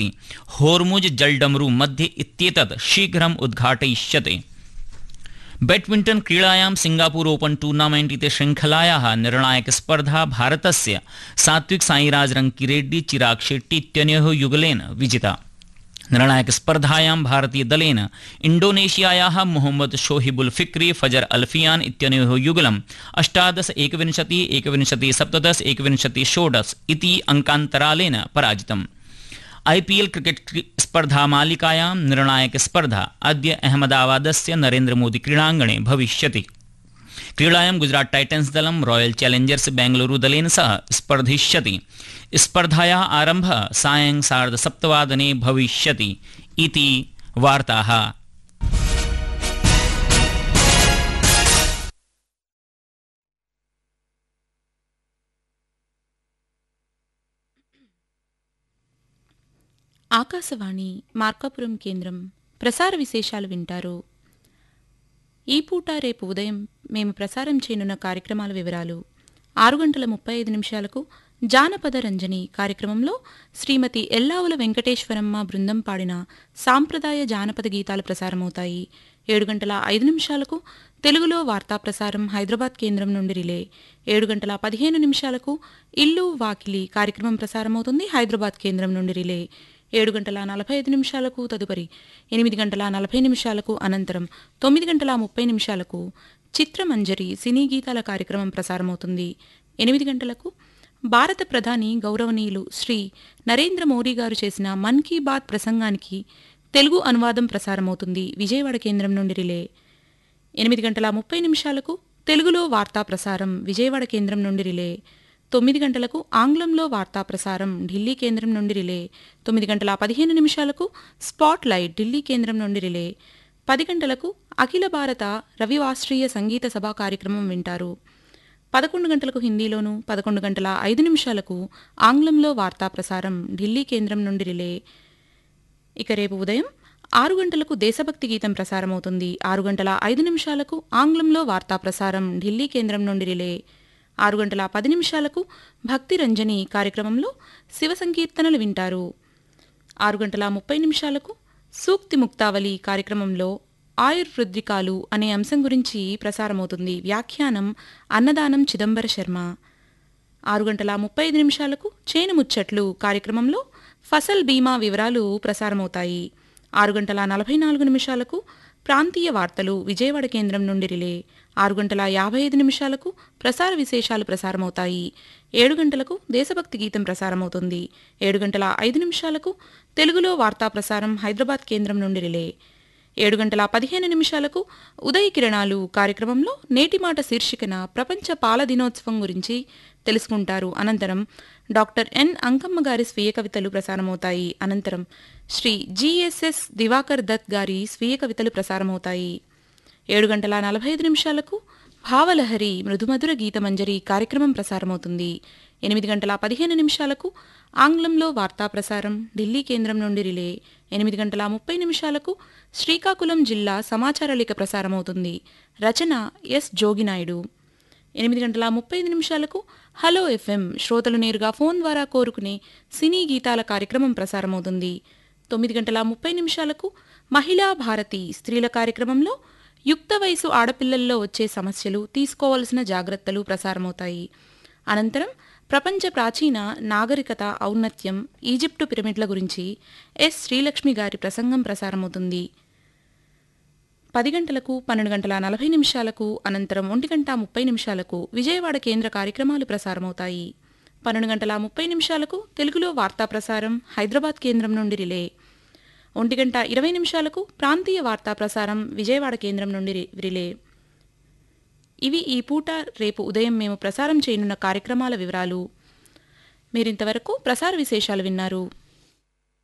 अस्ति होर्मुज जलडमरू मध्ये इत्येतत् शीघ्रम् उद्घाटयिष्यते बैडमिण्टन क्रीडायां सिंगापुर ओपन टूर्नामेण्ट् इति शृङ्खलायाः निर्णायकस्पर्धा भारतस्य सात्विक साईराज रङ्किरेड्डी चिराग शेट्टी इत्यनयोः युगलेन विजिता निर्णायकस्पर्धायां भारतीयदलेन इण्डोनेशियायाः मोहम्मद शोहिबुल फिक्री फजर अल्फियान इत्यनयोः युगलम् अष्टादश एकविंशति एकविंशति सप्तदश एकविंशति षोडश इति अङ्कान्तरालेन पराजितम् आईपीएल क्रिकेट स्पर्धामालिकायां निर्णायकस्पर्धा अद्य अहमदाबादस्य नरेन्द्रमोदि क्रीडाङ्गणे भविष्यति क्रीडायां गुजरात टाइटन्स दलं रॉयल चैलेंजर्स बेंगलुरु दलेन सह स्पर्धिष्यति स्पर्धायाः आरम्भः सायं सार्धसप्तवादने भविष्यति इति वार्ताः ఆకాశవాణి మార్కాపురం కేంద్రం ప్రసార విశేషాలు వింటారు ఈ పూట రేపు ఉదయం మేము ప్రసారం చేయనున్న కార్యక్రమాల వివరాలు ఆరు గంటల ముప్పై ఐదు నిమిషాలకు జానపద రంజని కార్యక్రమంలో శ్రీమతి ఎల్లావుల వెంకటేశ్వరమ్మ బృందం పాడిన సాంప్రదాయ జానపద గీతాలు ప్రసారమవుతాయి ఏడు గంటల ఐదు నిమిషాలకు తెలుగులో వార్తా ప్రసారం హైదరాబాద్ కేంద్రం నుండి రిలే ఏడు గంటల పదిహేను నిమిషాలకు ఇల్లు వాకిలి కార్యక్రమం ప్రసారమవుతుంది హైదరాబాద్ కేంద్రం నుండి రిలే ఏడు గంటల నలభై ఐదు నిమిషాలకు తదుపరి ఎనిమిది గంటల నలభై నిమిషాలకు అనంతరం తొమ్మిది గంటల ముప్పై నిమిషాలకు చిత్రమంజరి సినీ గీతాల కార్యక్రమం ప్రసారమవుతుంది ఎనిమిది గంటలకు భారత ప్రధాని గౌరవనీయులు శ్రీ నరేంద్ర మోడీ గారు చేసిన మన్ కీ బాత్ ప్రసంగానికి తెలుగు అనువాదం ప్రసారమవుతుంది విజయవాడ కేంద్రం నుండి రిలే ఎనిమిది గంటల ముప్పై నిమిషాలకు తెలుగులో వార్తా ప్రసారం విజయవాడ కేంద్రం నుండి రిలే తొమ్మిది గంటలకు ఆంగ్లంలో వార్తా ప్రసారం ఢిల్లీ కేంద్రం నుండి రిలే తొమ్మిది గంటల పదిహేను నిమిషాలకు స్పాట్ లైట్ ఢిల్లీ కేంద్రం నుండి రిలే పది గంటలకు అఖిల భారత రవివాస్ట్రీయ సంగీత సభ కార్యక్రమం వింటారు పదకొండు గంటలకు హిందీలోను పదకొండు గంటల ఐదు నిమిషాలకు ఆంగ్లంలో వార్తా ప్రసారం ఢిల్లీ కేంద్రం నుండి రిలే ఇక రేపు ఉదయం ఆరు గంటలకు దేశభక్తి గీతం ప్రసారమవుతుంది ఆరు గంటల ఐదు నిమిషాలకు ఆంగ్లంలో వార్తా ప్రసారం ఢిల్లీ కేంద్రం నుండి రిలే ఆరు గంటల పది నిమిషాలకు భక్తి రంజని కార్యక్రమంలో శివ సంకీర్తనలు వింటారు ఆరు గంటల ముప్పై నిమిషాలకు సూక్తి ముక్తావళి కార్యక్రమంలో ఆయుర్వృద్ధికాలు అనే అంశం గురించి ప్రసారమవుతుంది వ్యాఖ్యానం అన్నదానం చిదంబర శర్మ ఆరు గంటల ముప్పై ఐదు నిమిషాలకు చేను ముచ్చట్లు కార్యక్రమంలో ఫసల్ బీమా వివరాలు ప్రసారమవుతాయి ఆరు గంటల నలభై నాలుగు నిమిషాలకు ప్రాంతీయ వార్తలు విజయవాడ కేంద్రం నుండి రిలే ఆరు గంటల యాభై ఐదు నిమిషాలకు ప్రసార విశేషాలు ప్రసారమవుతాయి ఏడు గంటలకు దేశభక్తి గీతం ప్రసారమవుతుంది ఏడు గంటల ఐదు నిమిషాలకు తెలుగులో వార్తా ప్రసారం హైదరాబాద్ కేంద్రం నుండి రిలే ఏడు గంటల పదిహేను నిమిషాలకు ఉదయ కిరణాలు కార్యక్రమంలో నేటి మాట శీర్షికన ప్రపంచ పాల దినోత్సవం గురించి తెలుసుకుంటారు అనంతరం డాక్టర్ ఎన్ అంకమ్మ గారి స్వీయ కవితలు ప్రసారమవుతాయి అనంతరం శ్రీ జిఎస్ఎస్ దివాకర్ దత్ గారి స్వీయ కవితలు ప్రసారమవుతాయి ఏడు గంటల నలభై ఐదు నిమిషాలకు భావలహరి మృదుమధుర గీతమంజరి కార్యక్రమం ప్రసారమవుతుంది ఎనిమిది గంటల పదిహేను నిమిషాలకు ఆంగ్లంలో వార్తా ప్రసారం ఢిల్లీ కేంద్రం నుండి రిలే ఎనిమిది గంటల ముప్పై నిమిషాలకు శ్రీకాకుళం జిల్లా సమాచార లేఖ ప్రసారమవుతుంది రచన ఎస్ జోగినాయుడు ఎనిమిది గంటల ముప్పై ఐదు నిమిషాలకు హలో ఎఫ్ఎం శ్రోతలు నేరుగా ఫోన్ ద్వారా కోరుకునే సినీ గీతాల కార్యక్రమం ప్రసారమవుతుంది తొమ్మిది గంటల ముప్పై నిమిషాలకు మహిళా భారతి స్త్రీల కార్యక్రమంలో యుక్త వయసు ఆడపిల్లల్లో వచ్చే సమస్యలు తీసుకోవలసిన జాగ్రత్తలు ప్రసారమవుతాయి అనంతరం ప్రపంచ ప్రాచీన నాగరికత ఔన్నత్యం ఈజిప్టు పిరమిడ్ల గురించి ఎస్ శ్రీలక్ష్మి గారి ప్రసంగం ప్రసారమవుతుంది పది గంటలకు పన్నెండు గంటల నలభై నిమిషాలకు అనంతరం ఒంటి గంట ముప్పై నిమిషాలకు విజయవాడ కేంద్ర కార్యక్రమాలు ప్రసారమవుతాయి పన్నెండు గంటల ముప్పై నిమిషాలకు తెలుగులో వార్తా ప్రసారం హైదరాబాద్ కేంద్రం నుండి రిలే ఒంటి గంట ఇరవై నిమిషాలకు ప్రాంతీయ వార్తా ప్రసారం విజయవాడ కేంద్రం నుండి రి- రిలే ఇవి ఈ పూట రేపు ఉదయం మేము ప్రసారం చేయనున్న కార్యక్రమాల వివరాలు మీరింతవరకు ప్రసార విశేషాలు విన్నారు